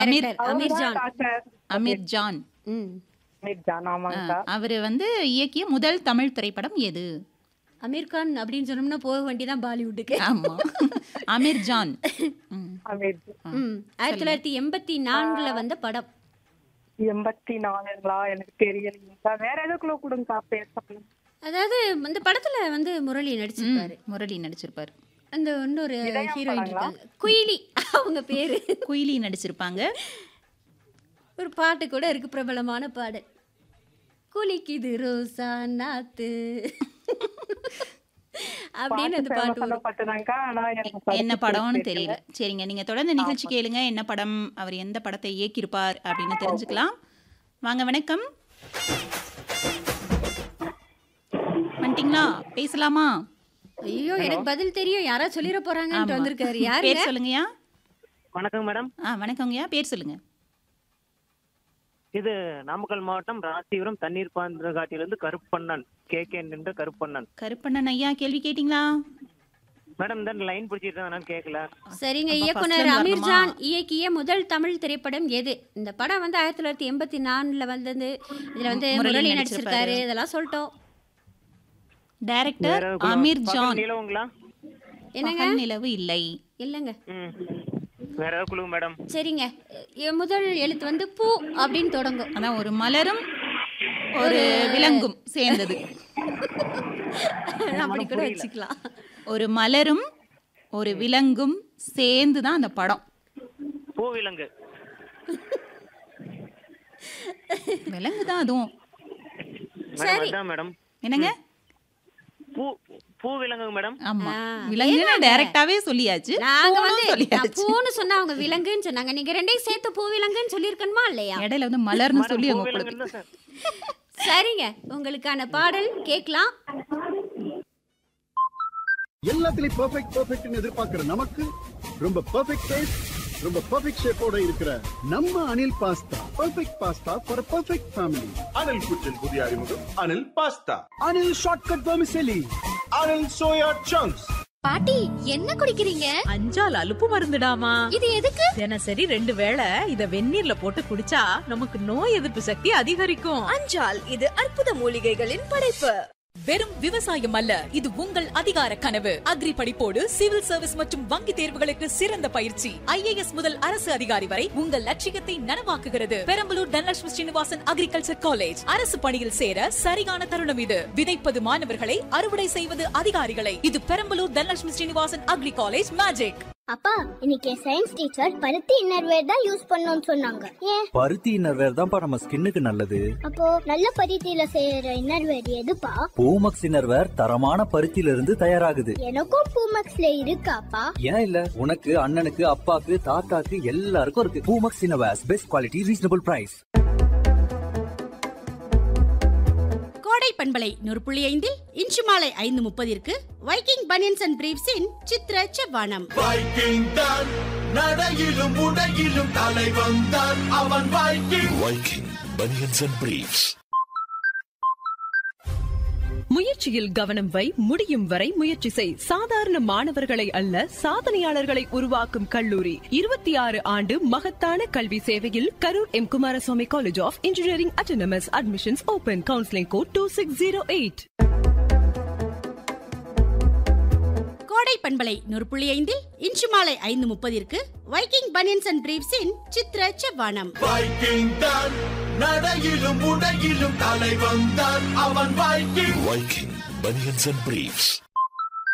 Amir Ameer Jan doctor Ameer Jan ம் Ameer John ஆமாங்கக்கா அவர் வந்து இயக்கிய முதல் தமிழ் திரைப்படம் எது அமீர் கான் அப்படின்னு சொன்னோம்னா போக வேண்டியதான் பாலிவுட்டுக்கு ஆமா அமீர் ஜான் ம். அமீர் ஜான். ம் ஆயிரத்தி தொள்ளாயிரத்தி எண்பத்தி நான்குல வந்த படம் எண்பத்தி நாலுங்களா எனக்கு தெரியலைங்கக்கா வேற எதுக்குள்ள கொடுங்கக்கா பேர் சொல்லுங்க அதாவது அந்த படத்துல வந்து முரளி நடிச்சிருப்பாரு முரளி நடிச்சிருப்பாரு அந்த இன்னொரு இதயம் ஹீரோயின் படங்களா? இருக்காங்க குயிலி அவங்க பேரு குயிலி நடிச்சிருப்பாங்க ஒரு பாட்டு கூட இருக்கு பிரபலமான பாடல் குளிக்குது ரோசா நாத்து அப்படின்னு அந்த பாட்டு ஃபேமஸான வரும் பாட்டுதாங்கக்கா ஆனா எனக்கு படத்து என்ன பேர் படம்னு தெரியல சரிங்க நீங்க தொடர்ந்து நிகழ்ச்சி கேளுங்க என்ன படம் அவர் எந்த படத்தை இயக்கியிருப்பார் அப்படின்னு தெரிஞ்சுக்கலாம் வாங்க வணக்கம் வந்துட்டீங்களா பேசலாமா ஐயோ எனக்கு பதில் தெரியும் யாரா சொல்லிட போறாங்கன்னு ஆமா. வந்திருக்காரு யாரு பேர் சொல்லுங்கய்யா வணக்கம் மேடம் ஆ வணக்கங்கய்யா பேர் சொல்லுங்க இது நாமக்கல் மாவட்டம் ராசிபுரம் தண்ணீர் பாந்திரகாட்டிலிருந்து கருப்பண்ணன் கே கே என்ற கருப்பண்ணன் கருப்பண்ணன் ஐயா கேள்வி கேட்டிங்களா மேடம் இந்த லைன் பிடிச்சிட்டு நான் கேட்கல சரிங்க அப்ப இயக்குனர் first ல இருந்து அமீர் வரணுமா? ஜான் இயக்கிய முதல் தமிழ் திரைப்படம் எது இந்த படம் வந்து ஆயிரத்தி தொள்ளாயிரத்தி எண்பத்தி நாலுல வந்தது இதுல வந்து முரளி முரளி நடிச்சிருப்பாரு. நடிச்சிருக்காரு இதெல்லாம் சொல்லிட்டோம் டைரக்டர் வேற குழு- அமீர் பகல் ஜான் நிலவுங்களா என்னங்க பகல் நிலவு இல்லை இல்லைங்க ம் வேற ஏதாவது குழு மேடம் சரிங்க எ- முதல் எழுத்து வந்து பூ அப்படின்னு தொடங்கும் அதான் ஒரு மலரும் ஒரு விலங்கும் சேர்ந்தது அப்படி கூட வச்சுக்கலாம் ஒரு மலரும் ஒரு விலங்கும் சேர்ந்து தான் அந்த படம் பூவிலங்கு விலங்கு தான் அதுவும் மேடம் அதான் மேடம் என்னங்க பூ பூவிலங்கு மேடம் ஆமா ஆ, விலங்குன்னு டைரக்டாவே சொல்லியாச்சு நாங்க பூவும் வந்து நான் சொல்லியாச்சு பூன்னு சொன்னா அவங்க விலங்குன்னு சொன்னாங்க நீங்க ரெண்டையும் சேர்த்து பூ விலங்குன்னு சொல்லியிருக்கணுமா இல்லையா இடையில வந்து மலர்னு மேடம் சொல்லி அவங்க பூவிலங்குன்னு தான் சார் சரிங்க உங்களுக்கான பாடல் கேட்கலாம் எல்லாத்துலயும் பெர்ஃபெக்ட் பெர்ஃபெக்ட்னு எதிர்பார்க்கிற நமக்கு ரொம்ப பெர்ஃபெக்ட் டேஸ்ட் ரொம்ப பெர்ஃபெக்ட் ஷேப்போட இருக்கிற நம்ம Anil pasta perfect pasta for perfect family Anil குச்சின் புதிய அறிமுகம் Anil pasta Anil shortcut vermicelli Anil soya chunks பாட்டி என்ன குடிக்கிறீங்க அஞ்சால் அலுப்பு மருந்துடாமா இது எதுக்கு தினசரி ரெண்டு வேளை இத வெந்நீர்ல போட்டு குடிச்சா நமக்கு நோய் எதிர்ப்பு சக்தி அதிகரிக்கும் அஞ்சால் இது அற்புத மூலிகைகளின் படைப்பு வெறும் விவசாயம் அல்ல இது உங்கள் அதிகார கனவு அக்ரி படிப்போடு சிவில் சர்வீஸ் மற்றும் வங்கி தேர்வுகளுக்கு சிறந்த பயிற்சி ஐஏஎஸ் முதல் அரசு அதிகாரி வரை உங்கள் லட்சியத்தை நனவாக்குகிறது பெரம்பலூர் தனலட்சுமி ஸ்ரீனிவாசன் அக்ரிகல்ச்சர் காலேஜ் அரசு பணியில் சேர சரியான தருணம் இது விதைப்பது மாணவர்களை அறுவடை செய்வது அதிகாரிகளை இது Perambalur Dhanalakshmi Srinivasan agri college magic அப்பா இன்னைக்கு சயின்ஸ் டீச்சர் பருத்தி இன்னர்வேர் தான் யூஸ் பண்ணணும்னு சொன்னாங்க ஏன் பருத்தி இன்னர்வேர் தான்ப்பா நம்ம ஸ்கின்னுக்கு நல்லது அப்போ நல்ல பருத்தியில செய்யற இன்னர்வேர் எதுப்பா பூமக்ஸ் இன்னர்வேர் தரமான பருத்தியில இருந்து தயாராகுது எனக்கும் பூமக்ஸ்ல இருக்காப்பா ஏன் இல்ல உனக்கு அண்ணனுக்கு அப்பாக்கு தாத்தாக்கு எல்லாருக்கும் இருக்கு Poomex innerwears best quality reasonable price கோடை பண்பலை நூறு புள்ளி ஐந்தில் இன்று மாலை ஐந்து முப்பதிற்கு வைக்கிங் பனியன்ஸ் அண்ட் பிரீவ்ஸின் சித்ர செவ்வானம் வைக்கிங் தான் நடையிலும் உடையிலும் தலை வந்தான் அவன் Viking Viking banians and briefs முயற்சியில் கவனம் வை முடியும் வரை முயற்சி செய் சாதாரண மாணவர்களை அல்ல சாதனையாளர்களை உருவாக்கும் கல்லூரி இருபத்தி ஆறு ஆண்டு மகத்தான கல்வி சேவையில் Karur M Kumaraswamy college of engineering autonomous admissions open counselling code two six zero eight Kodai பண்பலை நூறு புள்ளி ஐந்தில் இன்று மாலை ஐந்து முப்பதிற்கு வைக்கிங் பனியன்ஸ் அண்ட் பிரீவ்ஸின் சித்ர செவ்வானம் வைக்கிங் தான் நடையிலும் உடையிலும் தலை வந்தான் அவன் Viking Viking banians and briefs